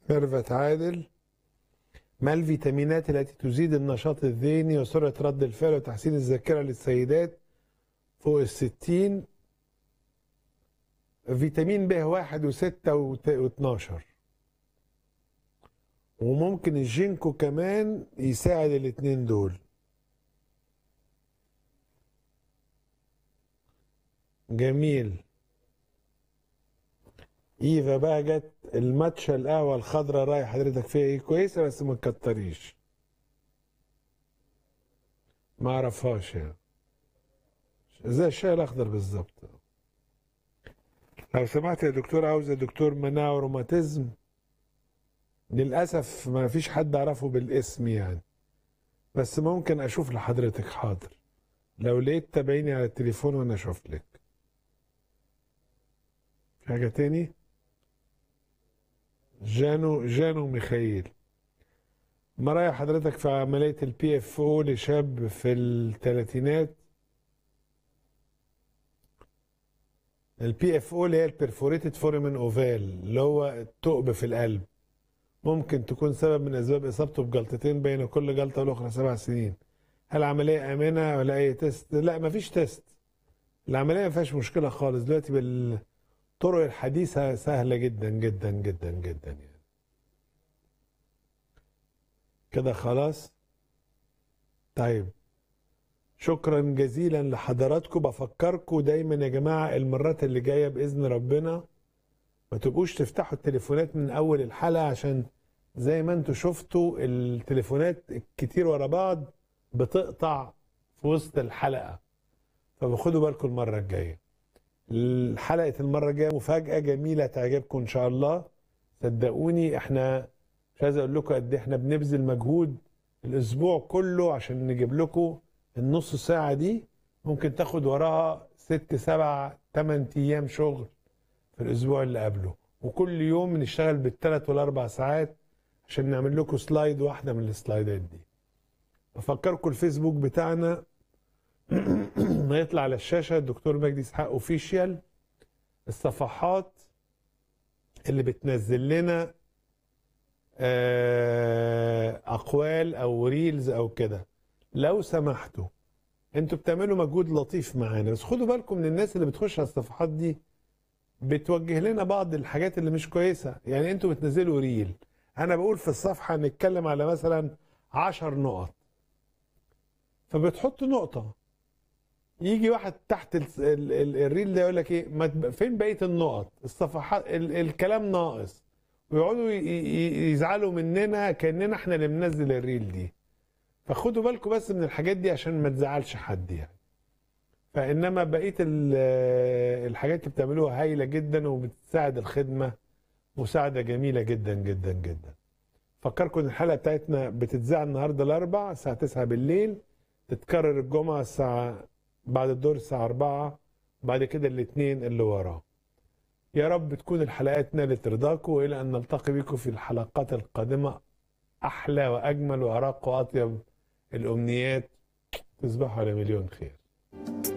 ميرفت عادل ما الفيتامينات التي تزيد النشاط الذهني وسرعة رد الفعل وتحسين الذاكرة للسيدات فوق الستين فيتامين ب واحد وستة وت- واتناشر وممكن الجينكو كمان يساعد الاتنين دول جميل ايفا بقى جت الماتشا القهوه الخضراء راي حضرتك فيها ايه كويسه بس ما تكتريش ما اعرفهاش يعني زي الشاي الاخضر بالظبط لو سمحت يا دكتور عاوزه دكتور مناعه وروماتيزم للاسف ما فيش حد اعرفه بالاسم يعني بس ممكن اشوف لحضرتك حاضر لو لقيت تابعيني على التليفون وانا اشوف لك في حاجه تاني جانو جانو ميخائيل ما رأي حضرتك في عملية البي اف او لشاب في الثلاثينات البي اف او اللي هي البرفوريتد فورمن اوفال اللي هو الثقب في القلب ممكن تكون سبب من اسباب اصابته بجلطتين بين كل جلطه والاخرى سبع سنين هل عمليه امنه ولا اي تيست لا مفيش تيست العمليه ما فيهاش مشكله خالص دلوقتي بالطرق الحديثه سهله جدا جدا جدا جدا يعني كده خلاص طيب شكرا جزيلا لحضراتكم بفكركم دايما يا جماعه المرات اللي جايه باذن ربنا ما تبقوش تفتحوا التليفونات من اول الحلقه عشان زي ما انتم شفتوا التليفونات الكتير ورا بعض بتقطع في وسط الحلقه فبخدوا بالكم المره الجايه حلقه المره الجايه مفاجاه جميله تعجبكم ان شاء الله صدقوني احنا مش عايز اقول لكم قد ايه احنا بنبذل مجهود الاسبوع كله عشان نجيب لكم النص ساعه دي ممكن تاخد وراها ست سبع ثمان ايام شغل في الاسبوع اللي قبله وكل يوم بنشتغل بالثلاث والاربع ساعات عشان نعمل لكم سلايد واحده من السلايدات دي بفكركم الفيسبوك بتاعنا ما يطلع على الشاشه الدكتور مجدي اسحاق اوفيشيال الصفحات اللي بتنزل لنا آه، اقوال او ريلز او كده لو سمحتوا انتوا بتعملوا مجهود لطيف معانا بس خدوا بالكم من الناس اللي بتخش على الصفحات دي بتوجه لنا بعض الحاجات اللي مش كويسه يعني انتوا بتنزلوا ريل انا بقول في الصفحه نتكلم على مثلا عشر نقط فبتحط نقطه يجي واحد تحت ال ال ال الريل ده يقول لك ايه ما تب- فين بقيه النقط الصفحات ال الكلام ناقص ويقعدوا ي- ي- يزعلوا مننا كاننا احنا اللي بننزل الريل دي فخدوا بالكم بس من الحاجات دي عشان ما تزعلش حد يعني فانما بقيه ال- الحاجات اللي بتعملوها هايله جدا وبتساعد الخدمه مساعده جميله جدا جدا جدا فكركم ان الحلقه بتاعتنا بتتذاع النهارده الاربع الساعه 9 بالليل تتكرر الجمعه الساعه بعد الدور الساعه 4 بعد كده الاثنين اللي وراه يا رب تكون الحلقات نالت رضاكم والى ان نلتقي بكم في الحلقات القادمه احلى واجمل وارق واطيب الامنيات تصبحوا على مليون خير